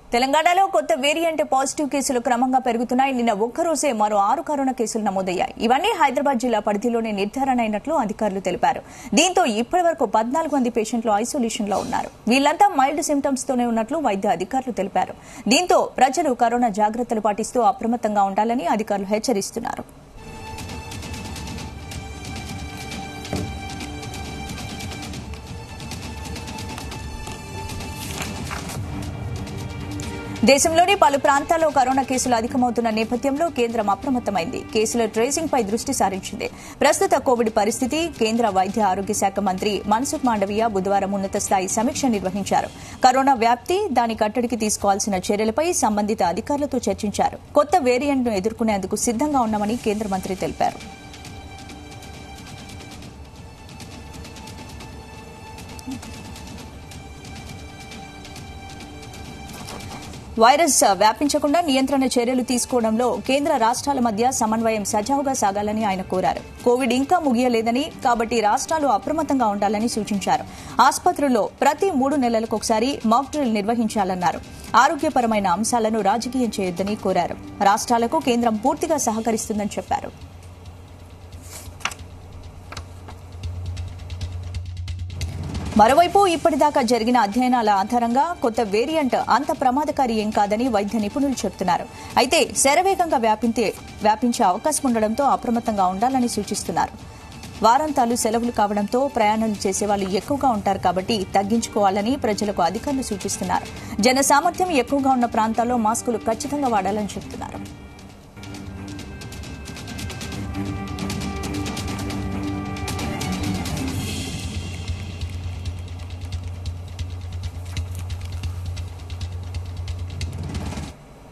తెలంగాణలో కొత్త variant positive కేసులు క్రమంగా పెరుగుతున్నాయి నిన్న ఒక్కరోజే మరో ఆరు కరోనా కేసులు నమోదయ్యాయి ఇవన్నీ హైదరాబాద్ జిల్లా పరిధిలోనే నిర్ధారణ అయినట్లు అధికారులు తెలిపారు దీంతో ఇప్పటి వరకు పద్నాలుగు మంది పేషెంట్లు ఐసోలేషన్ లో ఉన్నారు వీళ్లంతా మైల్డ్ సిమ్టమ్స్ తోనే ఉన్నట్లు వైద్య అధికారులు తెలిపారు దీంతో ప్రజలు కరోనా జాగ్రత్తలు పాటిస్తూ అప్రమత్తంగా ఉండాలని అధికారులు హెచ్చరిస్తున్నారు దేశంలోని పలు ప్రాంతాల్లో కరోనా కేసులు అధికమవుతున్న నేపథ్యంలో కేంద్రం అప్రమత్తమైంది కేసుల ట్రేసింగ్ పై దృష్టి సారించింది ప్రస్తుత కోవిడ్ పరిస్థితి కేంద్ర వైద్య ఆరోగ్య శాఖ మంత్రి మన్సుఖ్ మాండవీయ బుధవారం ఉన్నత స్థాయి సమీక్ష నిర్వహించారు కరోనా వ్యాప్తి దాని కట్టడికి తీసుకోవాల్సిన చర్యలపై సంబంధిత అధికారులతో చర్చించారు కొత్త వేరియంట్ను ఎదుర్కొనేందుకు సిద్దంగా ఉన్నామని కేంద్ర మంత్రి తెలిపారు వైరస్ వ్యాపించకుండా నియంత్రణ చర్యలు తీసుకోవడంలో కేంద్ర రాష్ట్రాల మధ్య సమన్వయం సజావుగా సాగాలని ఆయన కోరారు కోవిడ్ ఇంకా ముగియలేదని కాబట్టి రాష్ట్రాలు అప్రమత్తంగా ఉండాలని సూచించారు ఆసుపత్రుల్లో ప్రతి మూడు నెలలకు ఒకసారి మాక్ డ్రిల్ నిర్వహించాలన్నారు ఆరోగ్యపరమైన అంశాలను రాజకీయం చేయొద్దని కోరారు రాష్ట్రాలకు కేంద్రం పూర్తిగా సహకరిస్తుందని చెప్పారు మరోవైపు ఇప్పటిదాకా జరిగిన అధ్యయనాల ఆధారంగా కొత్త వేరియంట్ అంత ప్రమాదకారి ఏం కాదని వైద్య నిపుణులు చెబుతున్నారు అయితే శరవేగంగా వ్యాపించే వ్యాపించే అవకాశం ఉండడంతో అప్రమత్తంగా ఉండాలని సూచిస్తున్నారు వారాంతాలు సెలవులు కావడంతో ప్రయాణాలు చేసేవాళ్లు ఎక్కువగా ఉంటారు కాబట్టి తగ్గించుకోవాలని ప్రజలకు అధికారులు సూచిస్తున్నారు జన సామర్థ్యం ఎక్కువగా ఉన్న ప్రాంతాల్లో మాస్కులు ఖచ్చితంగా వాడాలని చెబుతున్నారు